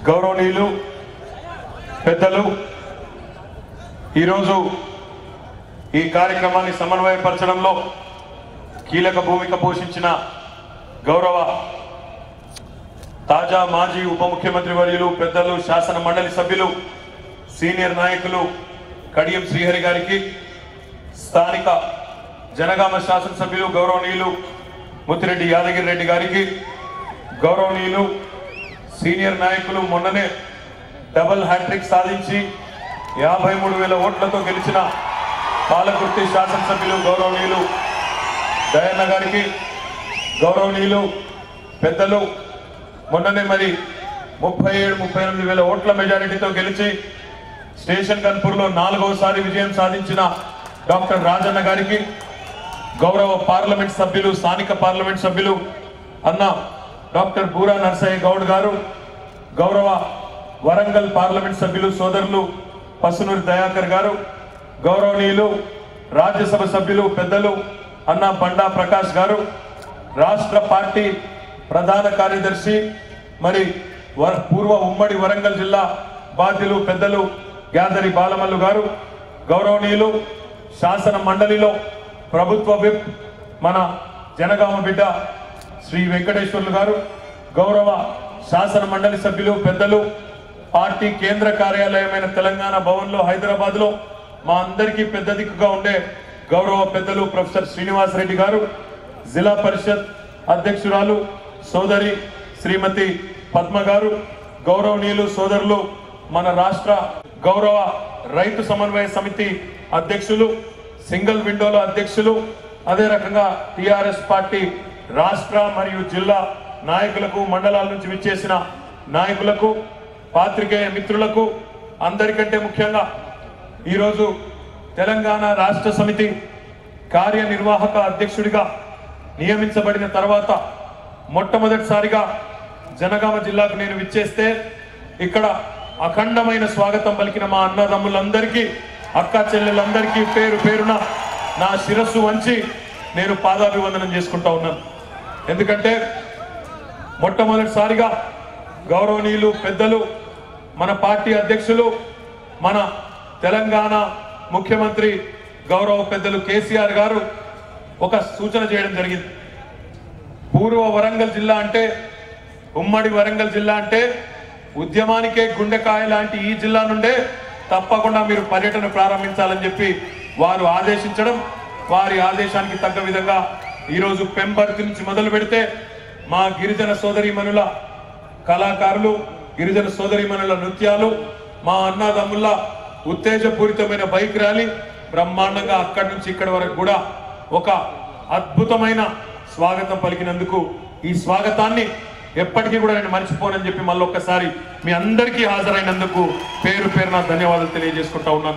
గౌరవనీయులు పెద్దలు ఈరోజు ఈ కార్యక్రమాన్ని సమన్వయపరచడంలో కీలక భూమిక పోషించిన గౌరవ తాజా మాజీ ఉప ముఖ్యమంత్రి వర్యులు పెద్దలు శాసన మండలి సభ్యులు సీనియర్ నాయకులు కడియం శ్రీహరి గారికి స్థానిక జనగామ శాసనసభ్యులు గౌరవనీయులు ముత్తిరెడ్డి యాదగిరి రెడ్డి గారికి గౌరవనీయులు సీనియర్ నాయకులు మొన్ననే డబుల్ హ్యాట్రిక్ సాధించి యాభై మూడు వేల ఓట్లతో గెలిచిన పాలకుర్తి శాసనసభ్యులు గౌరవనీయులు దయన్న గారికి గౌరవనీయులు పెద్దలు మొన్ననే మరి ముప్పై ఏడు ముప్పై ఎనిమిది వేల ఓట్ల మెజారిటీతో గెలిచి స్టేషన్ కన్పూర్లో నాలుగవసారి విజయం సాధించిన డాక్టర్ రాజన్న గారికి గౌరవ పార్లమెంట్ సభ్యులు స్థానిక పార్లమెంట్ సభ్యులు అన్న డాక్టర్ బూరా నర్సయ్య గౌడ్ గారు గౌరవ వరంగల్ పార్లమెంట్ సభ్యులు సోదరులు పసునూరి దయాకర్ గారు గౌరవనీయులు రాజ్యసభ సభ్యులు పెద్దలు అన్న బండా ప్రకాష్ గారు రాష్ట్ర పార్టీ ప్రధాన కార్యదర్శి మరి వర పూర్వ ఉమ్మడి వరంగల్ జిల్లా బాధ్యులు పెద్దలు గ్యాదరి బాలమల్లు గారు గౌరవనీయులు శాసన మండలిలో ప్రభుత్వ విప్ మన జనగామ బిడ్డ శ్రీ వెంకటేశ్వర్లు గారు గౌరవ శాసన మండలి సభ్యులు పెద్దలు పార్టీ కేంద్ర కార్యాలయమైన తెలంగాణ భవన్లో హైదరాబాద్ లో మా అందరికీ పెద్ద దిక్కుగా ఉండే గౌరవ పెద్దలు ప్రొఫెసర్ శ్రీనివాస్ రెడ్డి గారు జిల్లా పరిషత్ అధ్యక్షురాలు సోదరి శ్రీమతి పద్మ గారు గౌరవనీయులు సోదరులు మన రాష్ట్ర గౌరవ రైతు సమన్వయ సమితి అధ్యక్షులు సింగిల్ విండోల అధ్యక్షులు అదే రకంగా టిఆర్ఎస్ పార్టీ రాష్ట్ర మరియు జిల్లా నాయకులకు మండలాల నుంచి విచ్చేసిన నాయకులకు పాత్రికేయ మిత్రులకు అందరికంటే ముఖ్యంగా ఈరోజు తెలంగాణ రాష్ట్ర సమితి కార్యనిర్వాహక అధ్యక్షుడిగా నియమించబడిన తర్వాత మొట్టమొదటిసారిగా జనగామ జిల్లాకు నేను విచ్చేస్తే ఇక్కడ అఖండమైన స్వాగతం పలికిన మా అన్నదమ్ములందరికీ అక్క చెల్లెలందరికీ పేరు పేరున నా శిరస్సు వంచి నేను పాదాభివందనం చేసుకుంటా ఉన్నాను ఎందుకంటే మొట్టమొదటిసారిగా గౌరవనీయులు పెద్దలు మన పార్టీ అధ్యక్షులు మన తెలంగాణ ముఖ్యమంత్రి గౌరవ పెద్దలు కేసీఆర్ గారు ఒక సూచన చేయడం జరిగింది పూర్వ వరంగల్ జిల్లా అంటే ఉమ్మడి వరంగల్ జిల్లా అంటే ఉద్యమానికే గుండెకాయ లాంటి ఈ జిల్లా నుండే తప్పకుండా మీరు పర్యటన ప్రారంభించాలని చెప్పి వారు ఆదేశించడం వారి ఆదేశానికి తగ్గ విధంగా ఈరోజు పెంపర్తి నుంచి మొదలు పెడితే మా గిరిజన సోదరీమణుల కళాకారులు గిరిజన సోదరీమణుల నృత్యాలు మా అన్నదమ్ముల ఉత్తేజపూరితమైన బైక్ ర్యాలీ బ్రహ్మాండంగా అక్కడి నుంచి ఇక్కడి వరకు కూడా ఒక అద్భుతమైన స్వాగతం పలికినందుకు ఈ స్వాగతాన్ని ఎప్పటికీ కూడా నేను మర్చిపోనని చెప్పి మళ్ళీ ఒక్కసారి మీ అందరికీ హాజరైనందుకు పేరు పేరున ధన్యవాదాలు తెలియజేసుకుంటా ఉన్నాను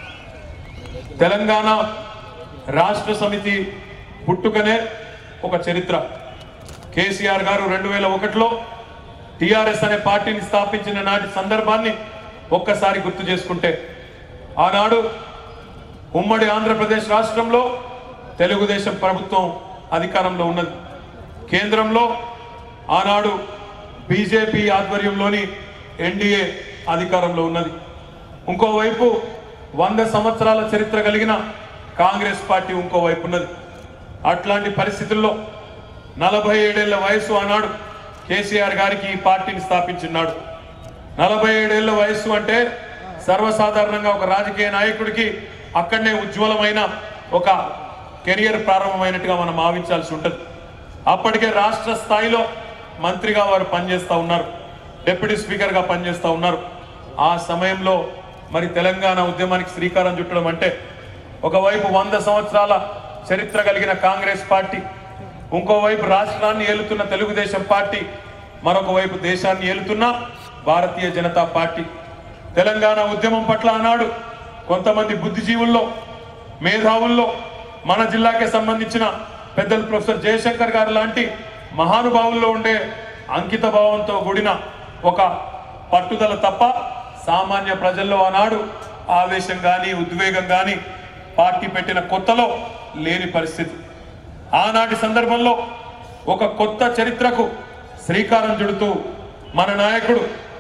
తెలంగాణ రాష్ట్ర సమితి పుట్టుకనే ఒక చరిత్ర కేసీఆర్ గారు రెండు వేల ఒకటిలో టిఆర్ఎస్ అనే పార్టీని స్థాపించిన నాటి సందర్భాన్ని ఒక్కసారి గుర్తు చేసుకుంటే ఆనాడు ఉమ్మడి ఆంధ్రప్రదేశ్ రాష్ట్రంలో తెలుగుదేశం ప్రభుత్వం అధికారంలో ఉన్నది కేంద్రంలో ఆనాడు బీజేపీ ఆధ్వర్యంలోని ఎన్డీఏ అధికారంలో ఉన్నది ఇంకోవైపు వంద సంవత్సరాల చరిత్ర కలిగిన కాంగ్రెస్ పార్టీ ఇంకోవైపు ఉన్నది అట్లాంటి పరిస్థితుల్లో నలభై ఏడేళ్ల వయసు ఆనాడు కేసీఆర్ గారికి ఈ పార్టీని స్థాపించినాడు నలభై ఏడేళ్ల వయస్సు అంటే సర్వసాధారణంగా ఒక రాజకీయ నాయకుడికి అక్కడనే ఉజ్వలమైన ఒక కెరియర్ ప్రారంభమైనట్టుగా మనం భావించాల్సి ఉంటుంది అప్పటికే రాష్ట్ర స్థాయిలో మంత్రిగా వారు పనిచేస్తూ ఉన్నారు డిప్యూటీ స్పీకర్గా పనిచేస్తూ ఉన్నారు ఆ సమయంలో మరి తెలంగాణ ఉద్యమానికి శ్రీకారం చుట్టడం అంటే ఒకవైపు వంద సంవత్సరాల చరిత్ర కలిగిన కాంగ్రెస్ పార్టీ ఇంకోవైపు రాష్ట్రాన్ని ఏలుతున్న తెలుగుదేశం పార్టీ మరొక వైపు దేశాన్ని ఏలుతున్న భారతీయ జనతా పార్టీ తెలంగాణ ఉద్యమం పట్ల ఆనాడు కొంతమంది బుద్ధిజీవుల్లో మేధావుల్లో మన జిల్లాకే సంబంధించిన పెద్దలు ప్రొఫెసర్ జయశంకర్ గారు లాంటి మహానుభావుల్లో ఉండే అంకిత భావంతో కూడిన ఒక పట్టుదల తప్ప సామాన్య ప్రజల్లో ఆనాడు ఆవేశం కానీ ఉద్వేగం కానీ పార్టీ పెట్టిన కొత్తలో లేని పరిస్థితి ఆనాటి సందర్భంలో ఒక కొత్త చరిత్రకు శ్రీకారం చుడుతూ మన నాయకుడు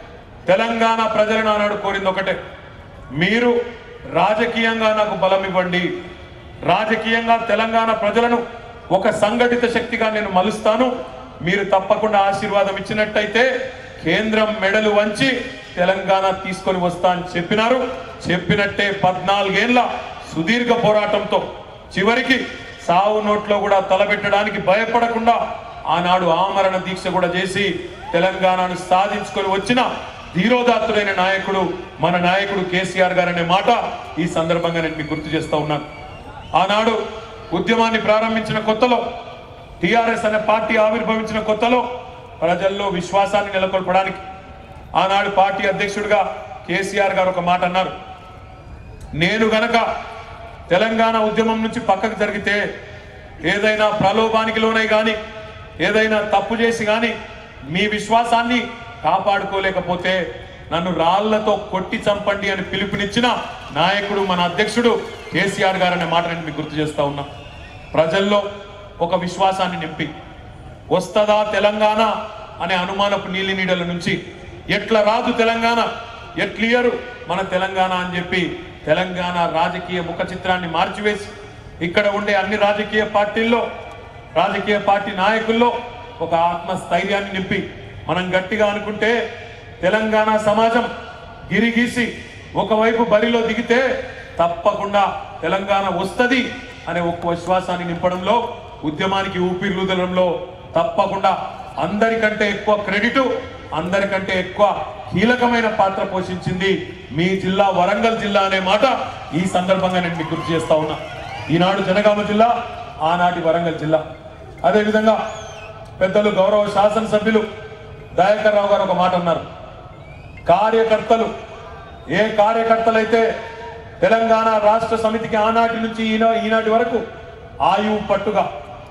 తెలంగాణ ప్రజలను ఆనాడు కోరింది ఒకటే మీరు రాజకీయంగా నాకు బలం ఇవ్వండి రాజకీయంగా తెలంగాణ ప్రజలను ఒక సంఘటిత శక్తిగా నేను మలుస్తాను మీరు తప్పకుండా ఆశీర్వాదం ఇచ్చినట్టయితే కేంద్రం మెడలు వంచి తెలంగాణ తీసుకొని వస్తా అని చెప్పినారు చెప్పినట్టే పద్నాలుగేళ్ల సుదీర్ఘ పోరాటంతో చివరికి సావు నోట్లో కూడా తలబెట్టడానికి భయపడకుండా ఆనాడు ఆమరణ దీక్ష కూడా చేసి తెలంగాణను సాధించుకొని వచ్చిన ధీరోదాత్తుడైన నాయకుడు మన నాయకుడు కేసీఆర్ గారు అనే మాట ఈ సందర్భంగా నేను మీకు గుర్తు చేస్తా ఉన్నాను ఆనాడు ఉద్యమాన్ని ప్రారంభించిన కొత్తలో టిఆర్ఎస్ అనే పార్టీ ఆవిర్భవించిన కొత్తలో ప్రజల్లో విశ్వాసాన్ని నెలకొల్పడానికి ఆనాడు పార్టీ అధ్యక్షుడిగా కేసీఆర్ గారు ఒక మాట అన్నారు నేను గనక తెలంగాణ ఉద్యమం నుంచి పక్కకు జరిగితే ఏదైనా ప్రలోభానికి లోనై గాని ఏదైనా తప్పు చేసి గాని మీ విశ్వాసాన్ని కాపాడుకోలేకపోతే నన్ను రాళ్లతో కొట్టి చంపండి అని పిలుపునిచ్చిన నాయకుడు మన అధ్యక్షుడు కేసీఆర్ గారు అనే మాట నేను మీకు గుర్తు చేస్తా ఉన్నా ప్రజల్లో ఒక విశ్వాసాన్ని నింపి వస్తదా తెలంగాణ అనే అనుమానపు నీలి నీడల నుంచి ఎట్లా రాదు తెలంగాణ ఎట్లియరు మన తెలంగాణ అని చెప్పి తెలంగాణ రాజకీయ ముఖ చిత్రాన్ని మార్చివేసి ఇక్కడ ఉండే అన్ని రాజకీయ పార్టీల్లో రాజకీయ పార్టీ నాయకుల్లో ఒక ఆత్మస్థైర్యాన్ని నింపి మనం గట్టిగా అనుకుంటే తెలంగాణ సమాజం గిరిగీసి ఒకవైపు బరిలో దిగితే తప్పకుండా తెలంగాణ వస్తది అనే ఒక్క విశ్వాసాన్ని నింపడంలో ఉద్యమానికి ఊపిరిలూదడంలో తప్పకుండా అందరికంటే ఎక్కువ క్రెడిట్ అందరికంటే ఎక్కువ కీలకమైన పాత్ర పోషించింది మీ జిల్లా వరంగల్ జిల్లా అనే మాట ఈ సందర్భంగా నేను మీకు గుర్తు చేస్తా ఉన్నా ఈనాడు జనగామ జిల్లా ఆనాటి వరంగల్ జిల్లా అదేవిధంగా పెద్దలు గౌరవ శాసనసభ్యులు దయాకర్ రావు గారు ఒక మాట అన్నారు కార్యకర్తలు ఏ కార్యకర్తలైతే తెలంగాణ రాష్ట్ర సమితికి ఆనాటి నుంచి ఈనా ఈనాటి వరకు ఆయువు పట్టుగా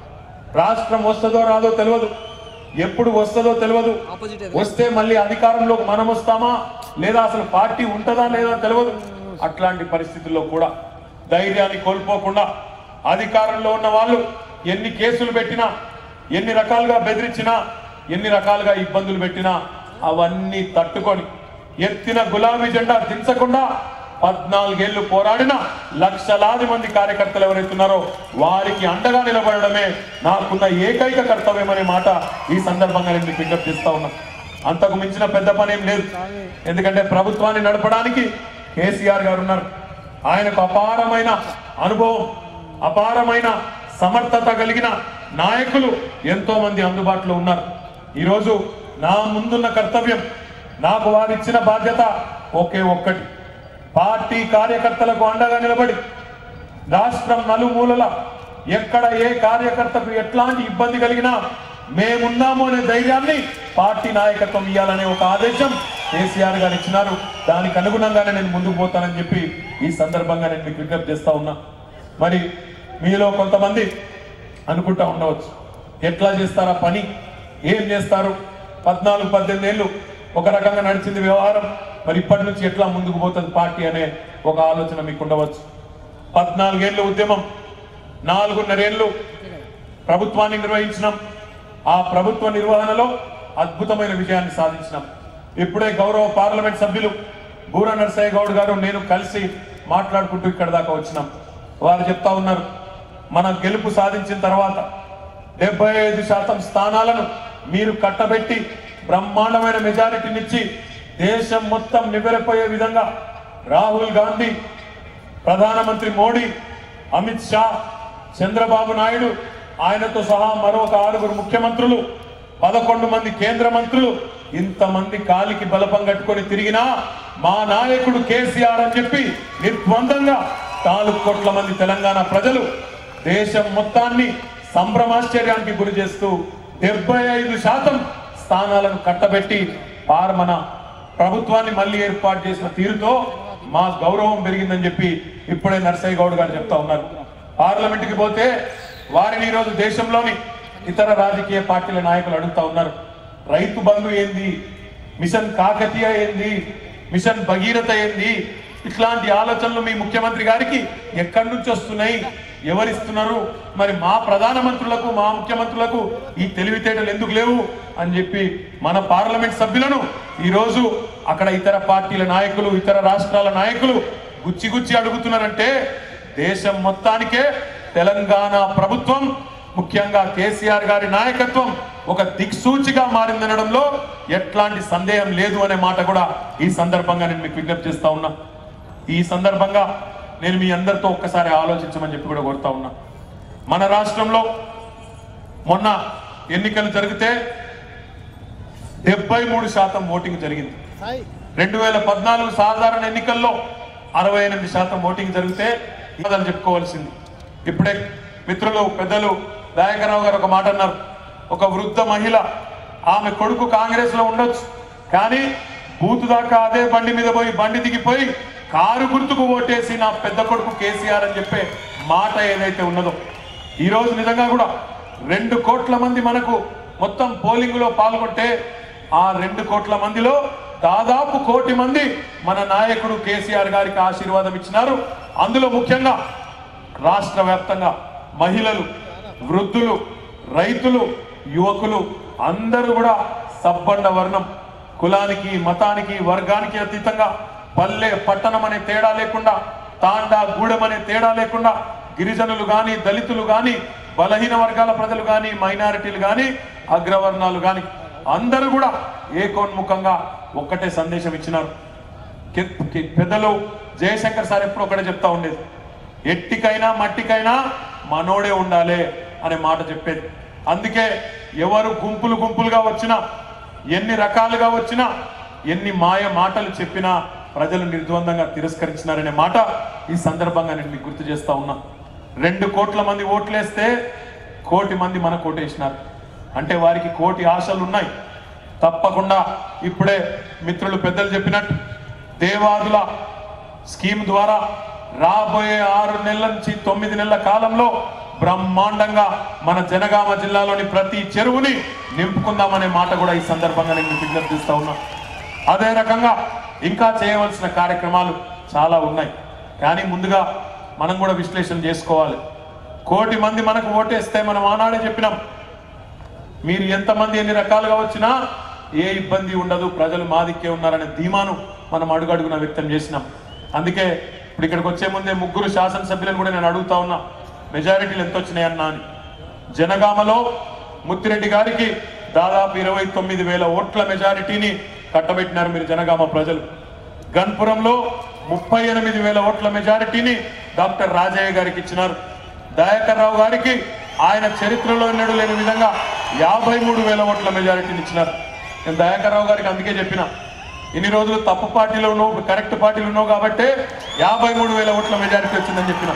రాష్ట్రం వస్తుందో రాదో తెలియదు ఎప్పుడు వస్తుందో తెలియదు Opposite ఏ. వస్తే మళ్ళీ అధికారంలోకి మనం వస్తామా లేదా అసలు పార్టీ ఉంటుందా లేదా తెలియదు అట్లాంటి పరిస్థితుల్లో కూడా ధైర్యాన్ని కోల్పోకుండా అధికారంలో ఉన్న వాళ్ళు ఎన్ని కేసులు పెట్టినా ఎన్ని రకాలుగా బెదిరించినా ఎన్ని రకాలుగా ఇబ్బందులు పెట్టినా అవన్నీ తట్టుకొని ఎత్తిన గులాబీ జెండా దించకుండా పద్నాలుగేళ్లు పోరాడిన లక్షలాది మంది కార్యకర్తలు ఎవరైతున్నారో వారికి అండగా నిలబడడమే నాకున్న ఏకైక కర్తవ్యం అనే మాట ఈ సందర్భంగా నేను మీకు విజ్ఞప్తి చేస్తా ఉన్నా అంతకు మించిన పెద్ద పని ఏం లేదు ఎందుకంటే ప్రభుత్వాన్ని నడపడానికి కేసీఆర్ గారు ఉన్నారు ఆయనకు అపారమైన అనుభవం అపారమైన సమర్థత కలిగిన నాయకులు ఎంతో మంది అందుబాటులో ఉన్నారు ఈరోజు నా ముందున్న కర్తవ్యం నాకు వారిచ్చిన బాధ్యత ఒకే ఒక్కటి పార్టీ కార్యకర్తలకు అండగా నిలబడి రాష్ట్రం నలుమూలల ఎక్కడ ఏ కార్యకర్తకు ఎట్లాంటి ఇబ్బంది కలిగినా మేమున్నాము అనే ధైర్యాన్ని పార్టీ నాయకత్వం ఇవ్వాలనే ఒక ఆదేశం కేసీఆర్ గారు ఇచ్చినారు దానికి అనుగుణంగానే నేను ముందుకు పోతానని చెప్పి ఈ సందర్భంగా నేను మీకు విజ్ఞప్తి చేస్తా ఉన్నా మరి మీలో కొంతమంది అనుకుంటా ఉండవచ్చు ఎట్లా చేస్తారా పని ఏం చేస్తారు పద్నాలుగు పద్దెనిమిది ఏళ్ళు ఒక రకంగా నడిచింది వ్యవహారం మరి ఇప్పటి నుంచి ఎట్లా ముందుకు పోతుంది పార్టీ అనే ఒక ఆలోచన మీకు ఉండవచ్చు పద్నాలుగేళ్ళు ఉద్యమం నాలుగున్నరేళ్ళు ప్రభుత్వాన్ని నిర్వహించినాం ఆ ప్రభుత్వ నిర్వహణలో అద్భుతమైన విజయాన్ని సాధించినాం ఇప్పుడే గౌరవ పార్లమెంట్ సభ్యులు బూర నరసయ్య గౌడ్ గారు నేను కలిసి మాట్లాడుకుంటూ ఇక్కడ దాకా వచ్చినాం వారు చెప్తా ఉన్నారు మన గెలుపు సాధించిన తర్వాత డెబ్బై ఐదు శాతం స్థానాలను మీరు కట్టబెట్టి బ్రహ్మాండమైన మెజారిటీనిచ్చి దేశం మొత్తం నివ్వెరపోయే విధంగా రాహుల్ గాంధీ ప్రధానమంత్రి మోడీ అమిత్ షా చంద్రబాబు నాయుడు ఆయనతో సహా మరొక ఆరుగురు ముఖ్యమంత్రులు పదకొండు మంది కేంద్ర మంత్రులు ఇంతమంది కాలికి బలపం కట్టుకొని తిరిగినా మా నాయకుడు కేసీఆర్ అని చెప్పి నిర్ద్వందంగా నాలుగు కోట్ల మంది తెలంగాణ ప్రజలు దేశం మొత్తాన్ని సంభ్రమాశ్చర్యానికి గురి చేస్తూ డెబ్బై ఐదు శాతం స్థానాలను కట్టబెట్టి పార్ మన ప్రభుత్వాన్ని మళ్ళీ ఏర్పాటు చేసిన తీరుతో మా గౌరవం పెరిగిందని చెప్పి ఇప్పుడే నర్సయ్య గౌడ్ గారు చెప్తా ఉన్నారు పార్లమెంట్ కి పోతే వారిని ఈరోజు దేశంలోని ఇతర రాజకీయ పార్టీల నాయకులు అడుగుతా ఉన్నారు రైతు బంధు ఏంది మిషన్ కాకతీయ ఏంది మిషన్ భగీరథ ఏంది ఇట్లాంటి ఆలోచనలు మీ ముఖ్యమంత్రి గారికి ఎక్కడి నుంచి వస్తున్నాయి ఎవరిస్తున్నారు మరి మా ప్రధానమంత్రులకు మా ముఖ్యమంత్రులకు ఈ తెలివితేటలు ఎందుకు లేవు అని చెప్పి మన పార్లమెంట్ సభ్యులను ఈరోజు అక్కడ ఇతర పార్టీల నాయకులు ఇతర రాష్ట్రాల నాయకులు గుచ్చి గుచ్చి అడుగుతున్నారంటే దేశం మొత్తానికే తెలంగాణ ప్రభుత్వం ముఖ్యంగా కేసీఆర్ గారి నాయకత్వం ఒక దిక్సూచిగా మారిందనడంలో ఎట్లాంటి సందేహం లేదు అనే మాట కూడా ఈ సందర్భంగా నేను మీకు విజ్ఞప్తి చేస్తా ఉన్నా ఈ సందర్భంగా నేను మీ అందరితో ఒక్కసారి ఆలోచించమని చెప్పి కూడా కోరుతా ఉన్నా మన రాష్ట్రంలో మొన్న ఎన్నికలు జరిగితే డెబ్బై మూడు శాతం ఓటింగ్ జరిగింది రెండు వేల పద్నాలుగు సాధారణ ఎన్నికల్లో అరవై ఎనిమిది శాతం ఓటింగ్ జరిగితే ఇబ్బందులు చెప్పుకోవాల్సింది ఇప్పుడే మిత్రులు పెద్దలు దయాకర్రావు గారు ఒక మాట అన్నారు ఒక వృద్ధ మహిళ ఆమె కొడుకు కాంగ్రెస్ లో ఉండొచ్చు కానీ బూత్ దాకా అదే బండి మీద పోయి బండి దిగిపోయి కారు గుర్తుకు ఓటేసి నా పెద్ద కొడుకు కేసీఆర్ అని చెప్పే మాట ఏదైతే ఉన్నదో ఈ రోజు నిజంగా కూడా రెండు కోట్ల మంది మనకు మొత్తం పోలింగ్ లో పాల్గొంటే ఆ రెండు కోట్ల మందిలో దాదాపు కోటి మంది మన నాయకుడు కేసీఆర్ గారికి ఆశీర్వాదం ఇచ్చినారు అందులో ముఖ్యంగా రాష్ట్ర వ్యాప్తంగా మహిళలు వృద్ధులు రైతులు యువకులు అందరూ కూడా సబ్బండ వర్ణం కులానికి మతానికి వర్గానికి అతీతంగా పల్లె పట్టణం అనే తేడా లేకుండా తాండా గూడెం అనే తేడా లేకుండా గిరిజనులు గాని దళితులు గాని బలహీన వర్గాల ప్రజలు గాని మైనారిటీలు గాని అగ్రవర్ణాలు గాని అందరూ కూడా ఏకోన్ముఖంగా ఒక్కటే సందేశం ఇచ్చినారు కి- కి- పెద్దలు జయశంకర్ సార్ ఎప్పుడు ఒకటే చెప్తా ఉండేది ఎట్టికైనా మట్టికైనా మనోడే ఉండాలి అనే మాట చెప్పేది అందుకే ఎవరు గుంపులు గుంపులుగా వచ్చినా ఎన్ని రకాలుగా వచ్చినా ఎన్ని మాయ మాటలు చెప్పినా ప్రజలు నిర్ద్వందంగా తిరస్కరించినారనే మాట ఈ సందర్భంగా నేను మీకు గుర్తు చేస్తా ఉన్నా రెండు కోట్ల మంది ఓట్లేస్తే కోటి మంది మన కోటేసినారు అంటే వారికి కోటి ఆశలు ఉన్నాయి తప్పకుండా ఇప్పుడే మిత్రులు పెద్దలు చెప్పినట్టు దేవాదుల స్కీమ్ ద్వారా రాబోయే ఆరు నెలల నుంచి తొమ్మిది నెలల కాలంలో బ్రహ్మాండంగా మన జనగామ జిల్లాలోని ప్రతి చెరువుని నింపుకుందామనే మాట కూడా ఈ సందర్భంగా నేను మీకు విజ్ఞప్తి చేస్తా ఉన్నా అదే రకంగా ఇంకా చేయవలసిన కార్యక్రమాలు చాలా ఉన్నాయి కానీ ముందుగా మనం కూడా విశ్లేషణ చేసుకోవాలి కోటి మంది మనకు ఓటేస్తే మనం ఆనాడే చెప్పినాం మీరు ఎంతమంది ఎన్ని రకాలుగా వచ్చినా ఏ ఇబ్బంది ఉండదు ప్రజలు మా దిక్కే ఉన్నారనే ధీమాను మనం అడుగడుగున వ్యక్తం చేసినాం అందుకే ఇప్పుడు ఇక్కడికి వచ్చే ముందే ముగ్గురు శాసనసభ్యులను కూడా నేను అడుగుతా ఉన్నా మెజారిటీలు ఎంత వచ్చినాయన్నా అని జనగామలో ముత్తిరెడ్డి గారికి దాదాపు ఇరవై తొమ్మిది వేల ఓట్ల మెజారిటీని కట్టబెట్టినారు మీరు జనగామ ప్రజలు గన్పురంలో ముప్పై ఎనిమిది వేల ఓట్ల మెజారిటీని డాక్టర్ రాజయ్య గారికి ఇచ్చినారు దయాకర్ రావు గారికి ఆయన చరిత్రలో ఎన్నడూ లేని విధంగా యాభై మూడు వేల ఓట్ల మెజారిటీని ఇచ్చినారు నేను దయాకర్ రావు గారికి అందుకే చెప్పిన ఇన్ని రోజులు తప్పు పార్టీలో ఉన్నావు కరెక్ట్ పార్టీలో ఉన్నావు కాబట్టి యాభై మూడు వేల ఓట్ల మెజారిటీ వచ్చిందని చెప్పిన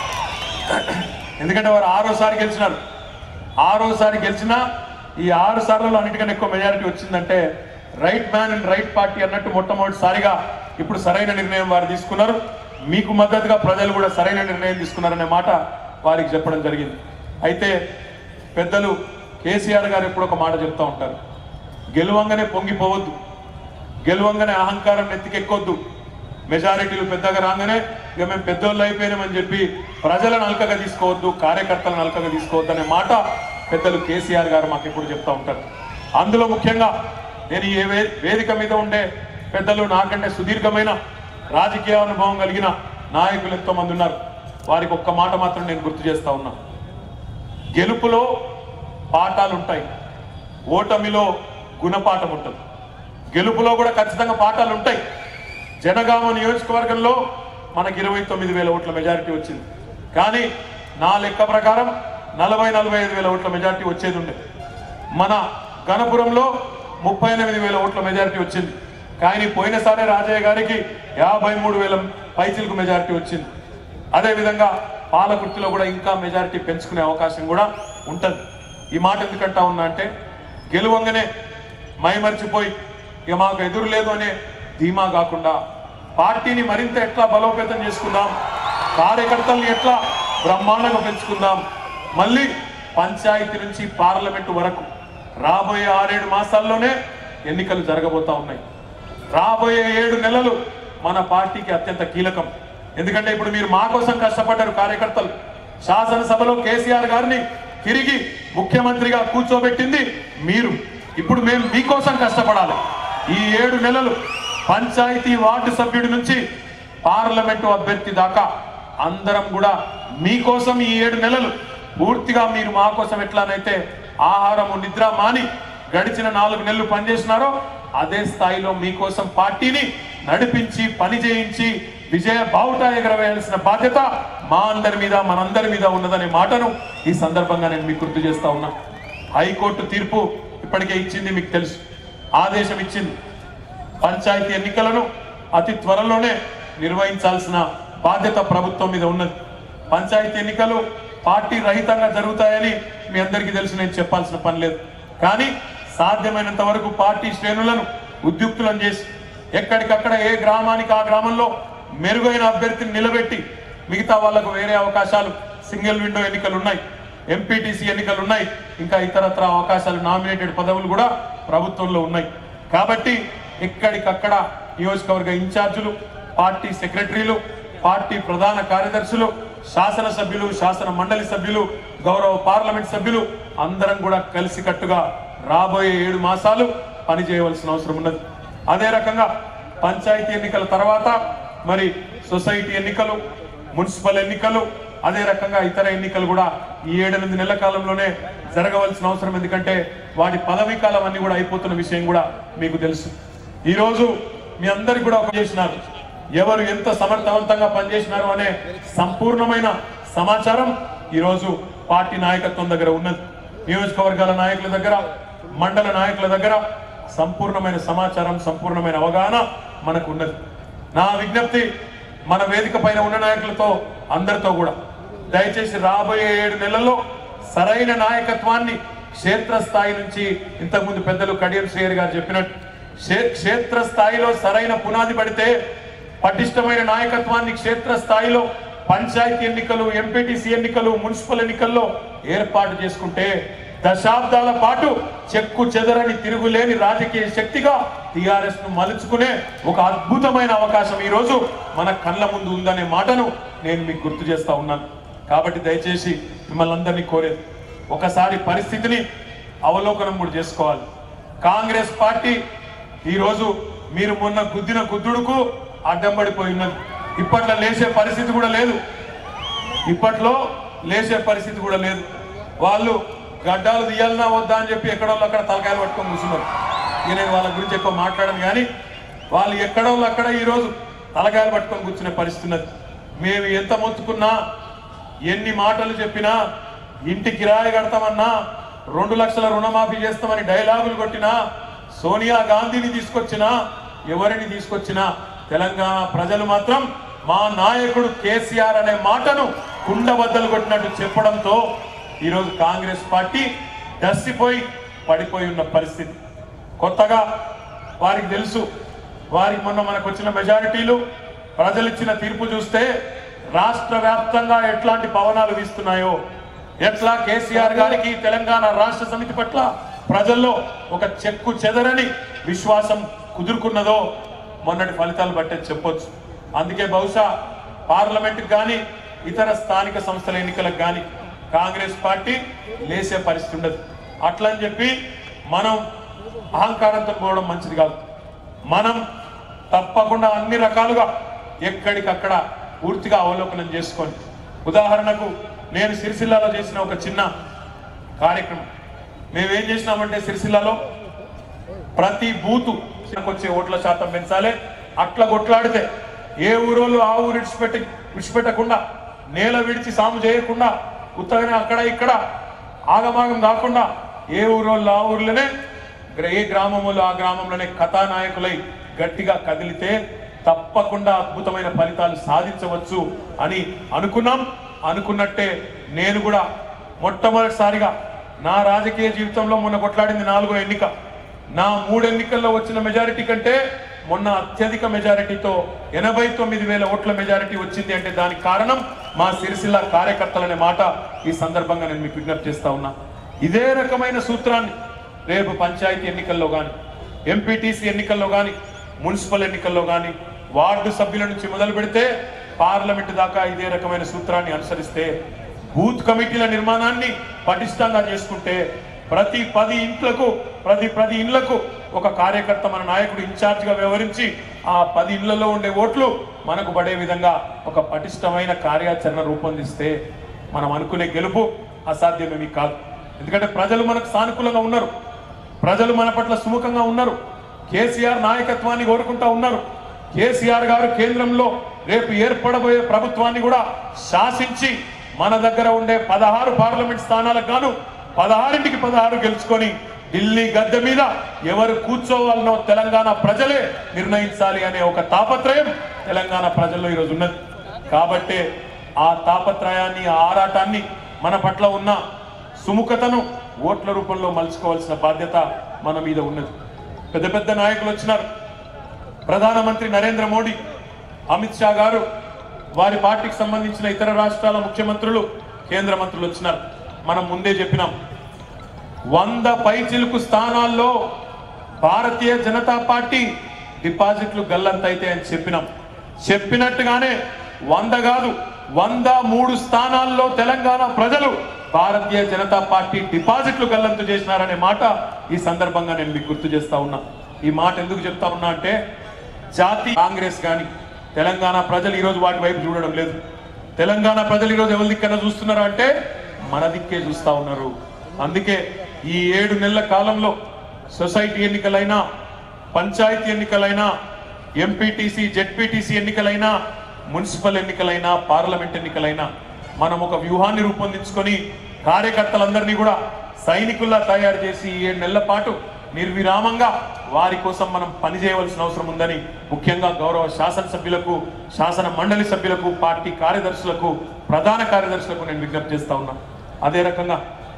ఎందుకంటే వారు ఆరోసారి గెలిచినారు ఆరోసారి గెలిచినా ఈ ఆరు సార్లలో అన్నిటికన్నా ఎక్కువ మెజారిటీ వచ్చిందంటే right man and right party అన్నట్టు మొట్టమొదటిసారిగా ఇప్పుడు సరైన నిర్ణయం వారు తీసుకున్నారు మీకు మద్దతుగా ప్రజలు కూడా సరైన నిర్ణయం తీసుకున్నారనే మాట వారికి చెప్పడం జరిగింది అయితే పెద్దలు కేసీఆర్ గారు ఎప్పుడు ఒక మాట చెప్తా ఉంటారు గెలువంగానే పొంగిపోవద్దు గెలువంగానే అహంకారం నెత్తికెక్కొద్దు మెజారిటీలు పెద్దగా రాగానే ఇక మేము పెద్దోళ్ళు అయిపోయినామని చెప్పి ప్రజలను అల్కగా తీసుకోవద్దు కార్యకర్తలను అల్కగా తీసుకోవద్దు అనే మాట పెద్దలు కేసీఆర్ గారు మాకు ఎప్పుడు చెప్తా ఉంటారు అందులో ముఖ్యంగా నేను ఈ వే- వేదిక మీద ఉండే పెద్దలు నాకంటే సుదీర్ఘమైన రాజకీయ అనుభవం కలిగిన నాయకులు ఎంతో మంది ఉన్నారు వారికి ఒక్క మాట మాత్రం నేను గుర్తు చేస్తా ఉన్నా గెలుపులో పాఠాలు ఉంటాయి ఓటమిలో గుణపాఠం ఉంటుంది గెలుపులో కూడా ఖచ్చితంగా పాఠాలు ఉంటాయి జనగామ నియోజకవర్గంలో మనకి ఇరవై తొమ్మిది వేల ఓట్ల మెజారిటీ వచ్చింది కానీ నా లెక్క ప్రకారం నలభై నలభై ఐదు వేల ఓట్ల మెజారిటీ వచ్చేది ఉండే మన గణపురంలో ముప్పై ఎనిమిది వేల ఓట్ల మెజారిటీ వచ్చింది కానీ పోయినసారి రాజయ్య గారికి యాభై మూడు వేల పైచిలకు మెజారిటీ వచ్చింది అదేవిధంగా పాలకుర్తిలో కూడా ఇంకా మెజారిటీ పెంచుకునే అవకాశం కూడా ఉంటుంది ఈ మాట ఎందుకంటా ఉన్నా అంటే గెలువంగానే మైమర్చిపోయి ఇక మాకు ఎదురు లేదు అనే ధీమా కాకుండా పార్టీని మరింత ఎట్లా బలోపేతం చేసుకుందాం కార్యకర్తల్ని ఎట్లా బ్రహ్మాండంగా పెంచుకుందాం మళ్ళీ పంచాయతీ నుంచి పార్లమెంటు వరకు రాబోయే ఆరేడు మాసాల్లోనే ఎన్నికలు జరగబోతా ఉన్నాయి రాబోయే ఏడు నెలలు మన పార్టీకి అత్యంత కీలకం ఎందుకంటే ఇప్పుడు మీరు మా కోసం కష్టపడ్డారు కార్యకర్తలు శాసనసభలో కేసీఆర్ గారిని తిరిగి ముఖ్యమంత్రిగా కూర్చోబెట్టింది మీరు ఇప్పుడు మేము మీకోసం కష్టపడాలి ఈ ఏడు నెలలు పంచాయతీ వార్డు సభ్యుడి నుంచి పార్లమెంటు అభ్యర్థి దాకా అందరం కూడా మీకోసం ఈ ఏడు నెలలు పూర్తిగా మీరు మా కోసం ఎట్లానైతే ఆహారము నిద్ర మాని గడిచిన నాలుగు నెలలు పనిచేసినారో అదే స్థాయిలో మీకోసం పార్టీని నడిపించి పని చేయించి విజయ బావుట ఎగరవేయాల్సిన బాధ్యత మా అందరి మీద మనందరి మీద ఉన్నదనే మాటను ఈ సందర్భంగా నేను మీకు గుర్తు చేస్తా ఉన్నా హైకోర్టు తీర్పు ఇప్పటికే ఇచ్చింది మీకు తెలుసు ఆదేశం ఇచ్చింది పంచాయతీ ఎన్నికలను అతి త్వరలోనే నిర్వహించాల్సిన బాధ్యత ప్రభుత్వం మీద ఉన్నది పంచాయతీ ఎన్నికలు పార్టీ రహితంగా జరుగుతాయని మీ అందరికీ తెలుసు నేను చెప్పాల్సిన పని లేదు కానీ సాధ్యమైనంత వరకు పార్టీ శ్రేణులను ఉద్యుక్తులను చేసి ఎక్కడికక్కడ ఏ గ్రామానికి ఆ గ్రామంలో మెరుగైన అభ్యర్థిని నిలబెట్టి మిగతా వాళ్లకు వేరే అవకాశాలు సింగిల్ విండో ఎన్నికలు ఉన్నాయి ఎంపీటీసీ ఎన్నికలు ఉన్నాయి ఇంకా ఇతరత్ర అవకాశాలు నామినేటెడ్ పదవులు కూడా ప్రభుత్వంలో ఉన్నాయి కాబట్టి ఎక్కడికక్కడ నియోజకవర్గ ఇన్ఛార్జీలు పార్టీ సెక్రటరీలు పార్టీ ప్రధాన కార్యదర్శులు శాసన సభ్యులు శాసన మండలి సభ్యులు గౌరవ పార్లమెంట్ సభ్యులు అందరం కూడా కలిసికట్టుగా రాబోయే ఏడు మాసాలు పనిచేయవలసిన అవసరం ఉన్నది అదే రకంగా పంచాయతీ ఎన్నికల తర్వాత మరి సొసైటీ ఎన్నికలు మున్సిపల్ ఎన్నికలు అదే రకంగా ఇతర ఎన్నికలు కూడా ఈ ఏడెనిమిది నెలల కాలంలోనే జరగవలసిన అవసరం ఎందుకంటే వాటి పదవీ కాలం అన్ని కూడా అయిపోతున్న విషయం కూడా మీకు తెలుసు ఈ రోజు మీ అందరికి కూడా ఒక చేసినారు ఎవరు ఎంత సమర్థవంతంగా పనిచేసినారు అనే సంపూర్ణమైన సమాచారం ఈ రోజు పార్టీ నాయకత్వం దగ్గర ఉన్నది నియోజకవర్గాల నాయకుల దగ్గర మండల నాయకుల దగ్గర సంపూర్ణమైన సమాచారం సంపూర్ణమైన అవగాహన మనకు ఉన్నది నా విజ్ఞప్తి మన వేదిక పైన ఉన్న నాయకులతో అందరితో కూడా దయచేసి రాబోయే ఏడు నెలల్లో సరైన నాయకత్వాన్ని క్షేత్ర స్థాయి నుంచి ఇంతకుముందు పెద్దలు కడియం శ్రేయర్ గారు చెప్పినట్టు క్షే- క్షేత్ర స్థాయిలో సరైన పునాది పడితే పటిష్టమైన నాయకత్వాన్ని క్షేత్ర స్థాయిలో పంచాయతీ ఎన్నికలు ఎంపీటీసీ ఎన్నికలు మున్సిపల్ ఎన్నికల్లో ఏర్పాటు చేసుకుంటే దశాబ్దాల పాటు చెక్కు చెదరని తిరుగులేని రాజకీయ శక్తిగా టిఆర్ఎస్ ను మలుచుకునే ఒక అద్భుతమైన అవకాశం ఈ రోజు మన కళ్ళ ముందు ఉందనే మాటను నేను మీకు గుర్తు చేస్తా ఉన్నాను కాబట్టి దయచేసి మిమ్మల్ని అందరినీ కోరేది ఒకసారి పరిస్థితిని అవలోకనం కూడా చేసుకోవాలి కాంగ్రెస్ పార్టీ ఈ రోజు మీరు మొన్న గుద్దిన గుద్దుడుకు అడ్డం పడిపోయి ఉన్నది ఇప్పట్లో లేచే పరిస్థితి కూడా లేదు ఇప్పట్లో లేచే పరిస్థితి కూడా లేదు వాళ్ళు గడ్డాలు తీయాలన్నా వద్దా అని చెప్పి ఎక్కడో అక్కడ తలకాయలు పట్టుకొని కూర్చున్నారు ఇక నేను వాళ్ళ గురించి ఎక్కువ మాట్లాడను కానీ వాళ్ళు ఎక్కడో అక్కడ ఈరోజు తలకాయలు పట్టుకొని కూర్చునే పరిస్థితి ఉన్నది మేము ఎంత మొత్తుకున్నా ఎన్ని మాటలు చెప్పినా ఇంటి కిరాయి కడతామన్నా రెండు లక్షల రుణమాఫీ చేస్తామని డైలాగులు కొట్టినా సోనియా గాంధీని తీసుకొచ్చినా ఎవరిని తీసుకొచ్చినా తెలంగాణ ప్రజలు మాత్రం మా నాయకుడు కేసీఆర్ అనే మాటను కుండబద్దలు కొట్టినట్టు చెప్పడంతో ఈరోజు కాంగ్రెస్ పార్టీ దస్సిపోయి పడిపోయి ఉన్న పరిస్థితి కొత్తగా వారికి తెలుసు వారికి మొన్న మనకు వచ్చిన మెజారిటీలు ప్రజలు ఇచ్చిన తీర్పు చూస్తే రాష్ట్ర వ్యాప్తంగా ఎట్లాంటి పవనాలు వీస్తున్నాయో ఎట్లా కేసీఆర్ గారికి తెలంగాణ రాష్ట్ర సమితి పట్ల ప్రజల్లో ఒక చెక్కు చెదరని విశ్వాసం కుదురుకున్నదో మొన్నటి ఫలితాలు బట్టే చెప్పొచ్చు అందుకే బహుశా పార్లమెంట్కి కానీ ఇతర స్థానిక సంస్థల ఎన్నికలకు కానీ కాంగ్రెస్ పార్టీ లేసే పరిస్థితి ఉండదు అట్లని చెప్పి మనం అహంకారంతో పోవడం మంచిది కాదు మనం తప్పకుండా అన్ని రకాలుగా ఎక్కడికక్కడ పూర్తిగా అవలోకనం చేసుకొని ఉదాహరణకు నేను సిరిసిల్లాలో చేసిన ఒక చిన్న కార్యక్రమం మేమేం చేసినామంటే సిరిసిల్లాలో ప్రతి బూతు వచ్చే ఓట్ల శాతం పెంచాలి అట్లా కొట్లాడితే ఏ ఊరోళ్ళు ఆ ఊరు విడిచిపెట్టి విడిచిపెట్టకుండా నేల విడిచి సాము చేయకుండా ఉత్తగానే అక్కడ ఇక్కడ ఆగమాగం కాకుండా ఏ ఊరోళ్ళు ఆ ఊర్లోనే గ్ర- ఏ గ్రామములు ఆ గ్రామంలోనే కథానాయకులై గట్టిగా కదిలితే తప్పకుండా అద్భుతమైన ఫలితాలు సాధించవచ్చు అని అనుకున్నాం అనుకున్నట్టే నేను కూడా మొట్టమొదటిసారిగా నా రాజకీయ జీవితంలో మొన్న కొట్లాడింది నాలుగో ఎన్నిక నా మూడు ఎన్నికల్లో వచ్చిన మెజారిటీ కంటే మొన్న అత్యధిక మెజారిటీతో ఎనభై తొమ్మిది వేల ఓట్ల మెజారిటీ వచ్చింది అంటే దానికి కారణం మా సిరిసిల్ల కార్యకర్తలనే మాట ఈ సందర్భంగా నేను మీకు విజ్ఞప్తి చేస్తా ఉన్నా ఇదే రకమైన సూత్రాన్ని రేపు పంచాయతీ ఎన్నికల్లో కానీ ఎంపీటీసీ ఎన్నికల్లో కానీ మున్సిపల్ ఎన్నికల్లో కానీ వార్డు సభ్యుల నుంచి మొదలు పెడితే పార్లమెంట్ దాకా ఇదే రకమైన సూత్రాన్ని అనుసరిస్తే బూత్ కమిటీల నిర్మాణాన్ని పటిష్టంగా చేసుకుంటే ప్రతి పది ఇంట్లకు ప్రతి పది ఇండ్లకు ఒక కార్యకర్త మన నాయకుడు ఇన్ఛార్జ్ గా వ్యవహరించి ఆ పది ఇళ్లలో ఉండే ఓట్లు మనకు పడే విధంగా ఒక పటిష్టమైన కార్యాచరణ రూపొందిస్తే మనం అనుకునే గెలుపు అసాధ్యమేమీ కాదు ఎందుకంటే ప్రజలు మనకు సానుకూలంగా ఉన్నారు ప్రజలు మన పట్ల సుముఖంగా ఉన్నారు కేసీఆర్ నాయకత్వాన్ని కోరుకుంటా ఉన్నారు కేసీఆర్ గారు కేంద్రంలో రేపు ఏర్పడబోయే ప్రభుత్వాన్ని కూడా శాసించి మన దగ్గర ఉండే పదహారు పార్లమెంట్ స్థానాలకు గాను పదహారింటికి పదహారు గెలుచుకొని ఢిల్లీ గద్దె మీద ఎవరు కూర్చోవాలనో తెలంగాణ ప్రజలే నిర్ణయించాలి అనే ఒక తాపత్రయం తెలంగాణ ప్రజల్లో ఈరోజు ఉన్నది కాబట్టే ఆ తాపత్రయాన్ని ఆ ఆరాటాన్ని మన పట్ల ఉన్న సుముఖతను ఓట్ల రూపంలో మలుచుకోవాల్సిన బాధ్యత మన మీద ఉన్నది పెద్ద పెద్ద నాయకులు వచ్చినారు ప్రధానమంత్రి నరేంద్ర మోడీ అమిత్ షా గారు వారి పార్టీకి సంబంధించిన ఇతర రాష్ట్రాల ముఖ్యమంత్రులు కేంద్ర మంత్రులు వచ్చినారు మనం ముందే చెప్పినాం వంద పైచిలుకు స్థానాల్లో భారతీయ జనతా పార్టీ డిపాజిట్లు గల్లంతైతే అని చెప్పినాం చెప్పినట్టుగానే వంద కాదు వంద మూడు స్థానాల్లో తెలంగాణ ప్రజలు భారతీయ జనతా పార్టీ డిపాజిట్లు గల్లంతు చేసినారనే మాట ఈ సందర్భంగా నేను మీకు గుర్తు చేస్తా ఉన్నా ఈ మాట ఎందుకు చెప్తా ఉన్నా అంటే జాతి కాంగ్రెస్ కానీ తెలంగాణ ప్రజలు ఈరోజు వాటి వైపు చూడడం లేదు తెలంగాణ ప్రజలు ఈరోజు ఎవరి దిక్కన చూస్తున్నారు అంటే మన దిక్కే చూస్తా ఉన్నారు అందుకే ఈ ఏడు నెలల కాలంలో సొసైటీ ఎన్నికలైనా పంచాయతీ ఎన్నికలైనా ఎంపీటీసీ జెడ్పీటీసీ ఎన్నికలైనా మున్సిపల్ ఎన్నికలైనా పార్లమెంట్ ఎన్నికలైనా మనం ఒక వ్యూహాన్ని రూపొందించుకొని కార్యకర్తలందరినీ కూడా సైనికుల్లా తయారు చేసి ఈ ఏడు నెలల పాటు నిర్విరామంగా వారి కోసం మనం పనిచేయవలసిన అవసరం ఉందని ముఖ్యంగా గౌరవ శాసనసభ్యులకు శాసన మండలి సభ్యులకు పార్టీ కార్యదర్శులకు ప్రధాన కార్యదర్శులకు నేను విజ్ఞప్తి చేస్తా ఉన్నా అదే రకంగా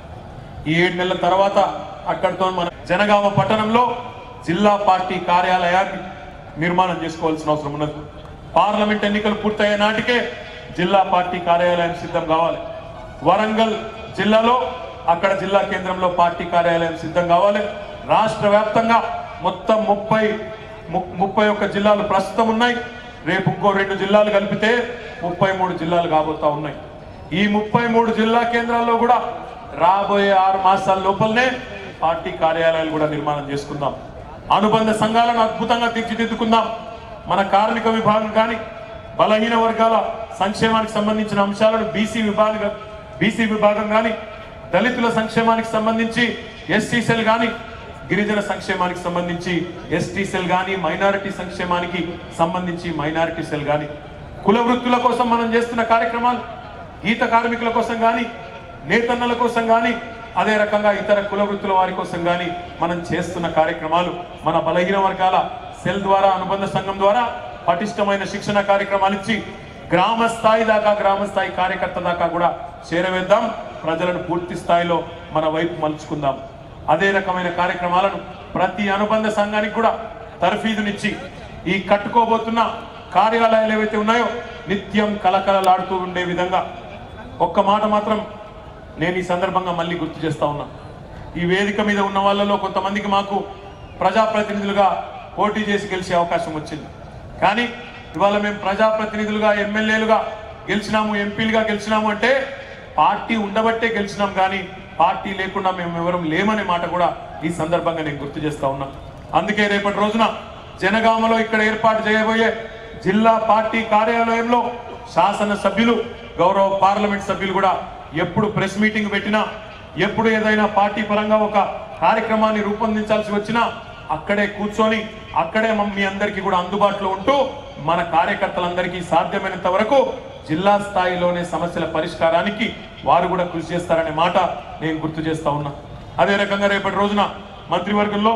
ఈ ఏడు నెలల తర్వాత అక్కడితో మన జనగామ పట్టణంలో జిల్లా పార్టీ కార్యాలయాన్ని నిర్మాణం చేసుకోవాల్సిన అవసరం ఉన్నది పార్లమెంట్ ఎన్నికలు పూర్తయ్యే నాటికే జిల్లా పార్టీ కార్యాలయం సిద్ధం కావాలి వరంగల్ జిల్లాలో అక్కడ జిల్లా కేంద్రంలో పార్టీ కార్యాలయం సిద్ధం కావాలి రాష్ట్ర వ్యాప్తంగా మొత్తం ముప్పై ము- ముప్పై ఒక్క జిల్లాలు ప్రస్తుతం ఉన్నాయి రేపు ఇంకో రెండు జిల్లాలు కలిపితే ముప్పై మూడు జిల్లాలు కాబోతా ఉన్నాయి ఈ ముప్పై మూడు జిల్లా కేంద్రాల్లో కూడా రాబోయే ఆరు మాసాల లోపలనే పార్టీ కార్యాలయాలు కూడా నిర్మాణం చేసుకుందాం అనుబంధ సంఘాలను అద్భుతంగా తీర్చిదిద్దుకుందాం మన కార్మిక విభాగం కానీ బలహీన వర్గాల సంక్షేమానికి సంబంధించిన అంశాలను బీసీ విభాగం బీసీ విభాగం కానీ దళితుల సంక్షేమానికి సంబంధించి ఎస్టీ సెల్ కానీ గిరిజన సంక్షేమానికి సంబంధించి ఎస్టీ సెల్ కానీ మైనారిటీ సంక్షేమానికి సంబంధించి మైనారిటీ సెల్ కానీ కుల వృత్తుల కోసం మనం చేస్తున్న కార్యక్రమాలు గీత కార్మికుల కోసం కానీ నేతన్నల కోసం కానీ అదే రకంగా ఇతర కుల వృత్తుల వారి కోసం కానీ మనం చేస్తున్న కార్యక్రమాలు మన బలహీన వర్గాల సెల్ ద్వారా అనుబంధ సంఘం ద్వారా పటిష్టమైన శిక్షణ కార్యక్రమాలు ఇచ్చి గ్రామ స్థాయి దాకా గ్రామ స్థాయి కార్యకర్త దాకా కూడా చేరవేద్దాం ప్రజలను పూర్తి స్థాయిలో మన వైపు మలుచుకుందాం అదే రకమైన కార్యక్రమాలను ప్రతి అనుబంధ సంఘానికి కూడా తర్ఫీదునిచ్చి ఈ కట్టుకోబోతున్న కార్యాలయాలు ఏవైతే ఉన్నాయో నిత్యం కలకలలాడుతూ ఉండే విధంగా ఒక్క మాట మాత్రం నేను ఈ సందర్భంగా మళ్ళీ గుర్తు చేస్తా ఉన్నా ఈ వేదిక మీద ఉన్న వాళ్ళలో కొంతమందికి మాకు ప్రజాప్రతినిధులుగా పోటీ చేసి గెలిచే అవకాశం వచ్చింది కానీ ఇవాళ మేము ప్రజాప్రతినిధులుగా ఎమ్మెల్యేలుగా గెలిచినాము ఎంపీలుగా గెలిచినాము అంటే పార్టీ ఉండబట్టే గెలిచినాం కానీ పార్టీ లేకుండా మేము ఎవరం లేమనే మాట కూడా ఈ సందర్భంగా నేను గుర్తు చేస్తా ఉన్నా అందుకే రేపటి రోజున జనగామలో ఇక్కడ ఏర్పాటు చేయబోయే జిల్లా పార్టీ కార్యాలయంలో శాసన సభ్యులు గౌరవ పార్లమెంట్ సభ్యులు కూడా ఎప్పుడు ప్రెస్ మీటింగ్ పెట్టినా ఎప్పుడు ఏదైనా పార్టీ పరంగా ఒక కార్యక్రమాన్ని రూపొందించాల్సి వచ్చినా అక్కడే కూర్చొని అక్కడే మమ్- మీ అందరికీ కూడా అందుబాటులో ఉంటూ మన కార్యకర్తలందరికీ సాధ్యమైనంత వరకు జిల్లా స్థాయిలోనే సమస్యల పరిష్కారానికి వారు కూడా కృషి చేస్తారనే మాట నేను గుర్తు చేస్తా ఉన్నా అదే రకంగా రేపటి రోజున మంత్రివర్గంలో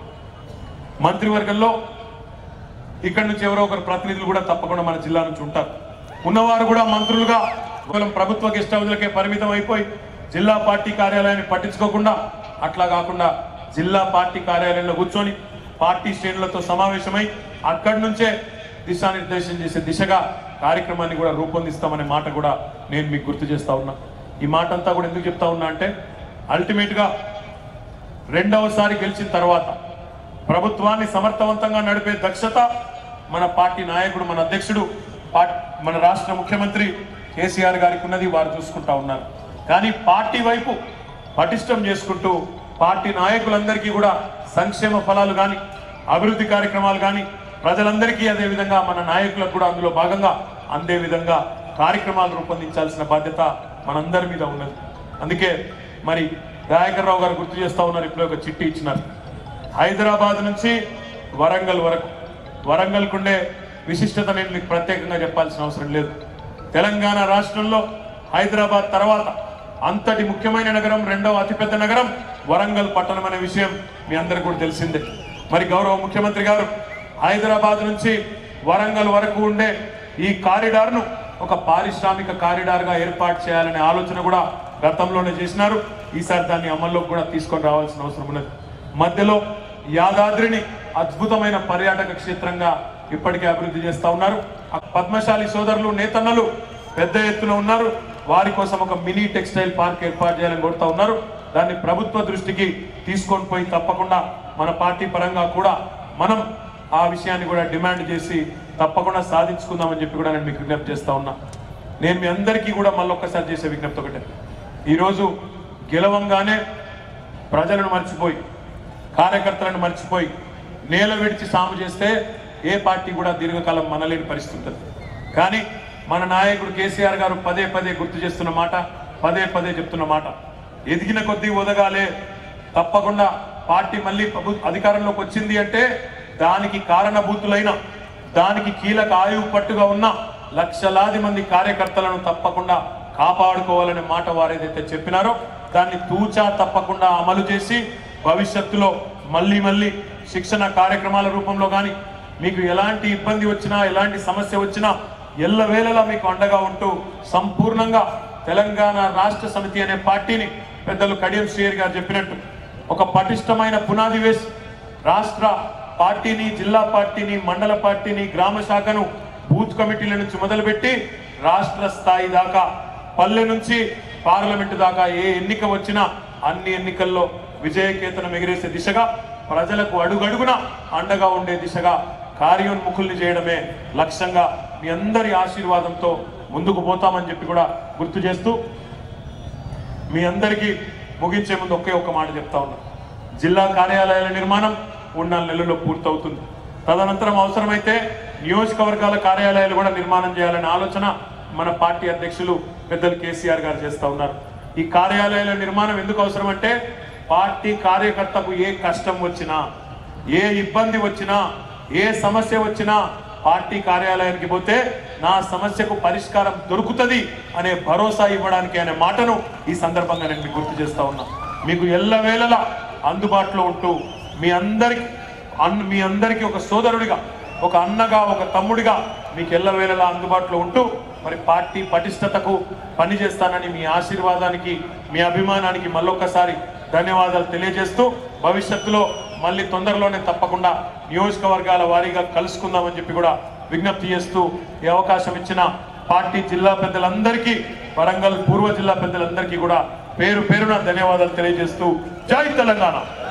మంత్రివర్గంలో ఇక్కడి నుంచి ఎవరో ఒకరు ప్రతినిధులు కూడా తప్పకుండా మన జిల్లా నుంచి ఉంటారు ఉన్నవారు కూడా మంత్రులుగా కేవలం ప్రభుత్వ గెస్ట్ హౌస్లకే పరిమితం అయిపోయి జిల్లా పార్టీ కార్యాలయాన్ని పట్టించుకోకుండా అట్లా కాకుండా జిల్లా పార్టీ కార్యాలయంలో కూర్చొని పార్టీ శ్రేణులతో సమావేశమై అక్కడి నుంచే దిశానిర్దేశం చేసే దిశగా కార్యక్రమాన్ని కూడా రూపొందిస్తామనే మాట కూడా నేను మీకు గుర్తు చేస్తా ఉన్నా ఈ మాట అంతా కూడా ఎందుకు చెప్తా ఉన్నా అంటే అల్టిమేట్ గా రెండవసారి గెలిచిన తర్వాత ప్రభుత్వాన్ని సమర్థవంతంగా నడిపే దక్షత మన పార్టీ నాయకుడు మన అధ్యక్షుడు పార్ట్- మన రాష్ట్ర ముఖ్యమంత్రి కేసీఆర్ గారికి ఉన్నది వారు చూసుకుంటా ఉన్నారు కానీ పార్టీ వైపు పటిష్టం చేసుకుంటూ పార్టీ నాయకులందరికీ కూడా సంక్షేమ ఫలాలు కానీ అభివృద్ధి కార్యక్రమాలు కానీ ప్రజలందరికీ అదే విధంగా మన నాయకులకు కూడా అందులో భాగంగా అందే విధంగా కార్యక్రమాలు రూపొందించాల్సిన బాధ్యత మనందరి మీద ఉన్నది అందుకే మరి దయాకర్ రావు గారు గుర్తు చేస్తా ఉన్నారు ఇప్పుడు ఒక చిట్టి ఇచ్చినారు హైదరాబాద్ నుంచి వరంగల్ వరకు వరంగల్కు ఉండే విశిష్టత నేను మీకు ప్రత్యేకంగా చెప్పాల్సిన అవసరం లేదు తెలంగాణ రాష్ట్రంలో హైదరాబాద్ తర్వాత అంతటి ముఖ్యమైన నగరం రెండవ అతిపెద్ద నగరం వరంగల్ పట్టణం అనే విషయం మీ అందరికీ కూడా తెలిసిందే మరి గౌరవ ముఖ్యమంత్రి గారు హైదరాబాద్ నుంచి వరంగల్ వరకు ఉండే ఈ కారిడార్ను ఒక పారిశ్రామిక కారిడార్గా ఏర్పాటు చేయాలనే ఆలోచన కూడా గతంలోనే చేసినారు ఈసారి దాన్ని అమల్లోకి కూడా తీసుకొని రావాల్సిన అవసరం ఉన్నది మధ్యలో యాదాద్రిని అద్భుతమైన పర్యాటక క్షేత్రంగా ఇప్పటికే అభివృద్ధి చేస్తా ఉన్నారు ఆ పద్మశాలి సోదరులు నేతన్నలు పెద్ద ఎత్తున ఉన్నారు వారి కోసం ఒక మినీ టెక్స్టైల్ పార్క్ ఏర్పాటు చేయాలని కోరుతా ఉన్నారు దాన్ని ప్రభుత్వ దృష్టికి తీసుకొని పోయి తప్పకుండా మన పార్టీ పరంగా కూడా మనం ఆ విషయాన్ని కూడా డిమాండ్ చేసి తప్పకుండా సాధించుకుందామని చెప్పి కూడా నేను మీకు విజ్ఞప్తి చేస్తా ఉన్నా నేను మీ అందరికీ కూడా మళ్ళొక్కసారి చేసే విజ్ఞప్తి ఒకటే ఈరోజు గెలవంగానే ప్రజలను మర్చిపోయి కార్యకర్తలను మర్చిపోయి నేల విడిచి సాము చేస్తే ఏ పార్టీ కూడా దీర్ఘకాలం మనలేని పరిస్థితి ఉంటుంది కానీ మన నాయకుడు కేసీఆర్ గారు పదే పదే గుర్తు చేస్తున్న మాట పదే పదే చెప్తున్న మాట ఎదిగిన కొద్దీ ఒదగాలే తప్పకుండా పార్టీ మళ్ళీ ప్రభు- అధికారంలోకి వచ్చింది అంటే దానికి కారణభూతులైన దానికి కీలక ఆయువు పట్టుగా ఉన్న లక్షలాది మంది కార్యకర్తలను తప్పకుండా కాపాడుకోవాలనే మాట వారు ఏదైతే చెప్పినారో దాన్ని తూచా తప్పకుండా అమలు చేసి భవిష్యత్తులో మళ్ళీ మళ్ళీ శిక్షణ కార్యక్రమాల రూపంలో కానీ మీకు ఎలాంటి ఇబ్బంది వచ్చినా ఎలాంటి సమస్య వచ్చినా ఎల్లవేళలా మీకు అండగా ఉంటూ సంపూర్ణంగా తెలంగాణ రాష్ట్ర సమితి అనే పార్టీని పెద్దలు కడియం శ్రీహరి గారు చెప్పినట్టు ఒక పటిష్టమైన పునాది వేసి రాష్ట్ర పార్టీని జిల్లా పార్టీని మండల పార్టీని గ్రామ శాఖను బూత్ కమిటీల నుంచి మొదలుపెట్టి రాష్ట్ర స్థాయి దాకా పల్లె నుంచి పార్లమెంటు దాకా ఏ ఎన్నిక వచ్చినా అన్ని ఎన్నికల్లో విజయకేతనం ఎగిరేసే దిశగా ప్రజలకు అడుగడుగున అండగా ఉండే దిశగా కార్యోన్ముఖుల్ని చేయడమే లక్ష్యంగా మీ అందరి ఆశీర్వాదంతో ముందుకు పోతామని చెప్పి కూడా గుర్తు చేస్తూ మీ అందరికీ ముగించే ముందు ఒకే ఒక్క మాట చెప్తా ఉన్నా జిల్లా కార్యాలయాల నిర్మాణం మూడు నాలుగు నెలల్లో పూర్తవుతుంది తదనంతరం అవసరమైతే నియోజకవర్గాల కార్యాలయాలు కూడా నిర్మాణం చేయాలనే ఆలోచన మన పార్టీ అధ్యక్షులు పెద్దలు కేసీఆర్ గారు చేస్తా ఉన్నారు ఈ కార్యాలయాల నిర్మాణం ఎందుకు అవసరం అంటే పార్టీ కార్యకర్తకు ఏ కష్టం వచ్చినా ఏ ఇబ్బంది వచ్చినా ఏ సమస్య వచ్చినా పార్టీ కార్యాలయానికి పోతే నా సమస్యకు పరిష్కారం దొరుకుతుంది అనే భరోసా ఇవ్వడానికి అనే మాటను ఈ సందర్భంగా నేను మీకు గుర్తు చేస్తా ఉన్నా మీకు ఎల్లవేళలా అందుబాటులో ఉంటూ మీ అందరికి అన్ మీ అందరికీ ఒక సోదరుడిగా ఒక అన్నగా ఒక తమ్ముడిగా మీకు ఎల్లవేళలా అందుబాటులో ఉంటూ మరి పార్టీ పటిష్టతకు పనిచేస్తానని మీ ఆశీర్వాదానికి మీ అభిమానానికి మళ్ళొక్కసారి ధన్యవాదాలు తెలియజేస్తూ భవిష్యత్తులో మళ్ళీ తొందరలోనే తప్పకుండా నియోజకవర్గాల వారీగా కలుసుకుందామని చెప్పి కూడా విజ్ఞప్తి చేస్తూ ఈ అవకాశం ఇచ్చిన పార్టీ జిల్లా పెద్దలందరికీ వరంగల్ పూర్వ జిల్లా పెద్దలందరికీ కూడా పేరు పేరున ధన్యవాదాలు తెలియజేస్తూ జై తెలంగాణ